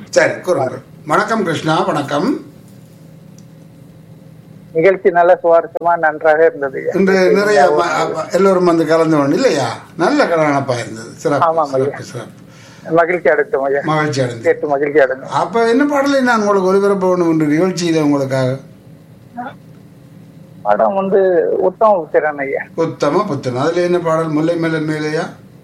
சரி கூறுங்கள் வணக்கம் கிருஷ்ணா வணக்கம் நிகழ்ச்சி நல்ல சுவாரஸ்யமா நன்றாக இருந்தது ஐயா. இன்று நிறைய ம- அ- எல்லோரும் வந்து கலந்தவன் இல்லையா நல்ல கலனப்பா இருந்தது சிறப்பு ஆமாம் ஐயா. சிறப்பு சிறப்பு மகிழ்ச்சி அடைத்தோம் ஐயா மகிழ்ச்சி அடைந்து கேட்டு மகிழ்ச்சி அடைந்தோம் அப்ப என்ன பாடலை நான் உங்களுக்கு ஒளிபரப்ப வேண்டும் என்று நிகழ்ச்சியில உங்களுக்காக படம் வந்து உத்தம புத்திரன் ஐயா உத்தம புத்தன் அதுல என்ன பாடல் முல்லை மேல மேலையா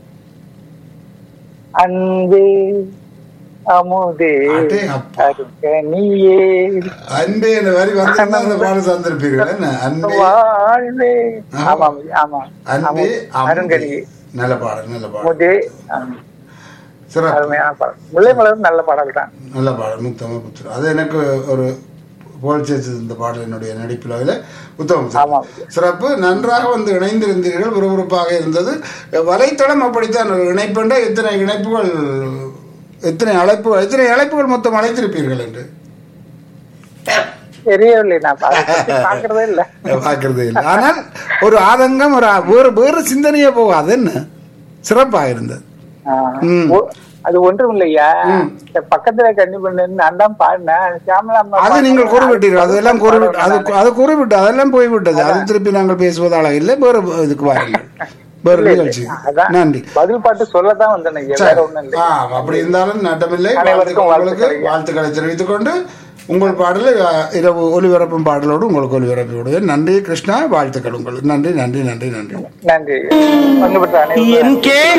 அன்பே அமுதே அடே அப்பா. அருகனியே அன்பே என்ற வரி வந்திருந்தா அந்த பாடல் தந்திருப்பீர்கள் என்ன அன்பே வாழ்வே ஆமா. ஆமாம் ஆமாம் அன்பே ஆமாம். அமுதே. அருங்கனியே நல்ல பாடல் நல்ல பாடல் முதே ஆமாம். சிறப்பு அருமையான பாடல் முல்லை மலரும் நல்ல பாடல் தான் நல்ல பாடல் உத்தம புத்திரன் அது எனக்கு ஒரு புகழ் சேர்த்தது இந்த பாடல் என்னுடைய நடிப்பில் அதில் உத்தம புத்திரன். ஆமாம் சிறப்பு நன்றாக வந்து இணைந்திருந்தீர்கள் விறுவிறுப்பாக இருந்தது வலைத்தளம் அப்படித்தான் ஒரு இணைப்புண்ட எத்தனை இணைப்புகள் எத்தனை அழைப்புகள் எத்தனை அழைப்புகள் மொத்தம் அழைத்திருப்பீர்கள் என்று தெரியவில்லை நான் பா- பார்க்கறதே இல்ல பார்க்கறதே இல்லை ஆனால் ஒரு ஆதங்கம் ஒரு ஆ- வேறு வேறு சிந்தனையே போகாது என்ன சிறப்பாக இருந்தது ஆ. ம். ஓ- அது ஒன்றும் இல்லையா இந்த பக்கத்துல கண்ணி பண்ணு நான் தான் பாடினேன் சியாமலா அம்மா அது நீங்கள் பாடினாங்க. குறிப்பிட்டீர்கள் அதெல்லாம் குறிப்பிட்டு அது பாடணும் அது குறிப்பிட்டு அதெல்லாம் போய்விட்டது அது திருப்பி நாங்கள் பேசுவதால இல்லை வேறு இதுக்கு வாருங்கள் வேறு இல்ல, இல்ல. நிகழ்ச்சி அதான் நன்றி பதில் பாட்டு சொல்லத்தான் வந்தேன் ஐயா, வேற ஒண்ணும் இல்லை ஆ, அப்படி இருந்தாலும் நட்டமில்லை அனைவருக்கும் வாழ்த்துக்கள் உங்களுக்கு வாழ்த்துக்கள். வாழ்த்துக்களை தெரிவித்துக் கொண்டு உங்கள் பாடலை அ, இரவு ஒலிபரப்பும் பாடலோடு உங்களுக்கு ஒலிபரப்பி விடுவேன் நன்றி கிருஷ்ணா வாழ்த்துக்கள் உங்களுக்கு நன்றி நன்றி நன்றி நன்றி நன்றி ஐயா. பங்கு பெற்ற அனைவருக்கும் என் கே